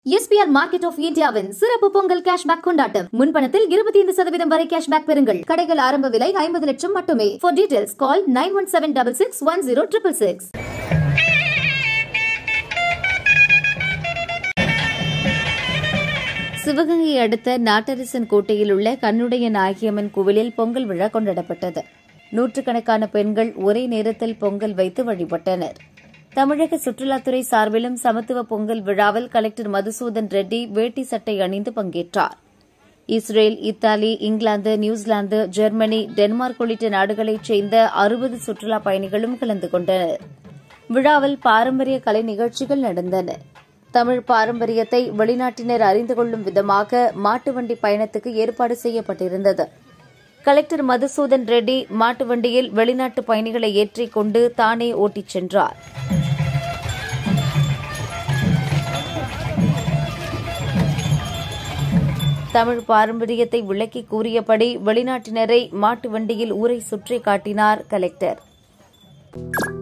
SPR market of இந்தியாவின் சிறப்பு Pongal cashback கொண்டாட்டம் முன்பணத்தில் இருபத்தி ஐந்து சதவீதம் வரை கேஷ்பேக் பெறுங்கள் கடைகள் ஆரம்ப விலை ஐம்பது லட்சம் மட்டுமே for details call nine one seven double six one zero triple six Sivaganga அடுத்த நாட்டரசன் கோட்டையில் உள்ள கண்ணுடைய நாயகியம்மன் கோவிலில் பொங்கல் விழா கொண்டாடப்பட்டது நூற்றுக்கணக்கான பெண்கள் ஒரே நேரத்தில் பொங்கல் வைத்து வழிபட்டனர் தமிழக சுற்றுலாத்துறை சார்பிலும் சமத்துவ பொங்கல் விழாவில் கலெக்டர் மதுசூதன் ரெட்டி வேட்டி சட்டை அணிந்து பங்கேற்றார் இஸ்ரேல் இத்தாலி இங்கிலாந்து நியூசிலாந்து ஜெர்மனி டென்மார்க் உள்ளிட்ட நாடுகளைச் சேர்ந்த அறுபது சுற்றுலா பயணிகளும் கலந்து கொண்டனர் விழாவில் பாரம்பரிய கலை நிகழ்ச்சிகள் நடந்தன தமிழ் பாரம்பரியத்தை வெளிநாட்டினர் அறிந்து கொள்ளும் விதமாக மாட்டு வண்டி பயணத்துக்கு ஏற்பாடு செய்யப்பட்டிருந்தது கலெக்டர் மதுசூதன் ரெட்டி மாட்டு வண்டியில் வெளிநாட்டு பயணிகளை ஏற்றிக் கொண்டு தானே ஓட்டிச் சென்றார் தமிழ் பாரம்பரியத்தை விளக்கி கூறியபடி வெளிநாட்டினரை மாட்டு வண்டியில் ஊரை சுற்றி காட்டினார் கலெக்டர்